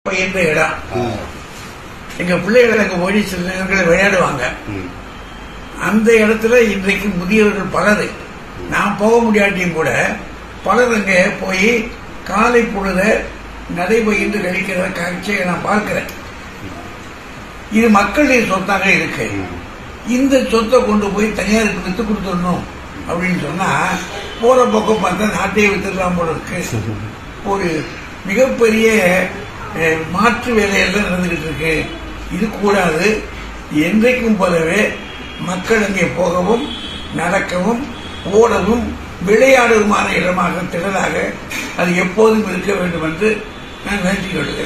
என்ற இடம் எங்க பிள்ளைகள் அங்க போய் சில நேரங்களில் விளையாடுவாங்க ம். அந்த இடத்துல இன்றைக்கு முதியவர்கள் பலர் நான் போக முடியாட்டியும் கூட பலர் அங்க போய் காலை பொழுத நடைபயின்று கழிக்கிற காட்சியை நான் பார்க்கிறேன் இது மக்களின் சொத்தாக இருக்கு இந்த சொத்தை கொண்டு போய் தனியாருக்கு வித்து கொடுத்துடணும் அப்படின்னு சொன்னா போற பக்கம் பார்த்தா நாட்டையே வித்துடலாம் போல இருக்கு ஒரு மிகப்பெரிய அஹ், மாற்று வேலையெல்லாம் நடந்துகிட்டு இருக்கு இது கூடாது என்றைக்கும் போலவே மக்கள் அங்கே போகவும் நடக்கவும் ஓடவும் விளையாடுவதுமான இடமாக திடலாக அது எப்போதும் இருக்க வேண்டும் என்று நான் வேண்டிக் கொள்கிறேன்